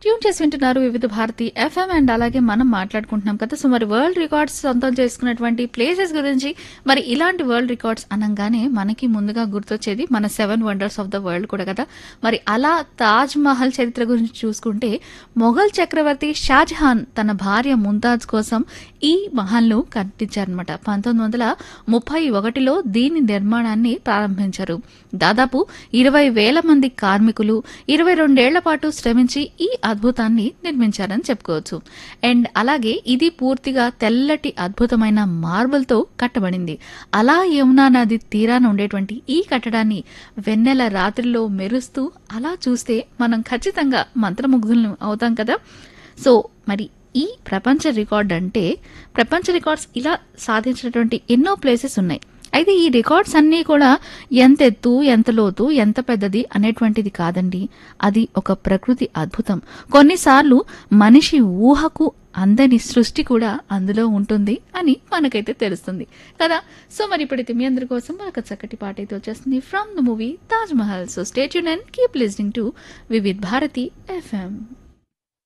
tune చేసి వింటున్నారు వివిధ భారతి ఎఫ్ఎం అండ్ అలాగే మనం మాట్లాడుకుంటున్నాం కదా సో మరి వరల్డ్ రికార్డ్స్ సొంతం చేసుకున్నటువంటి ప్లేసెస్ గురించి మరి ఇలాంటి వరల్డ్ రికార్డ్స్ అనగానే మనకి ముందుగా గుర్తొచ్చేది మన seven wonders of the world కూడా కదా మరి అలా తాజ్ మహల్ చరిత్ర గురించి చూసుకుంటే మొఘల్ చక్రవర్తి షాజహాన్ తన భార్య ముంతాజ్ కోసం ఈ మహల్ను కట్టించారనమాట పంతొమ్మిది వందల ముప్పై ఒకటిలో దీని నిర్మాణాన్ని ప్రారంభించారు దాదాపు ఇరవై వేల మంది కార్మికులు ఇరవై రెండేళ్ల పాటు శ్రమించి ఈ అద్భుతాన్ని నిర్మించారని చెప్పుకోవచ్చు అండ్ అలాగే ఇది పూర్తిగా తెల్లటి అద్భుతమైన మార్బుల్తో కట్టబడింది అలా యమునా నది తీరాన ఉండేటువంటి ఈ కట్టడాన్ని వెన్నెల రాత్రిలో మెరుస్తూ అలా చూస్తే మనం ఖచ్చితంగా మంత్రముగ్ధులను అవుతాం కదా సో మరి ఈ ప్రపంచ రికార్డ్ అంటే ప్రపంచ రికార్డ్స్ ఇలా సాధించినటువంటి ఎన్నో ప్లేసెస్ ఉన్నాయి అయితే ఈ రికార్డ్స్ అన్నీ కూడా ఎంత ఎత్తు ఎంత లోతు ఎంత పెద్దది అనేటువంటిది కాదండి అది ఒక ప్రకృతి అద్భుతం కొన్నిసార్లు మనిషి ఊహకు అందని సృష్టి కూడా అందులో ఉంటుంది అని మనకైతే తెలుస్తుంది కదా సో మరి ఇప్పుడైతే మీ అందరి కోసం ఒక చక్కటి పాట అయితే వచ్చేస్తుంది from the movie Taj Mahal so stay యూన్ and keep listening to Vividh Bharati FM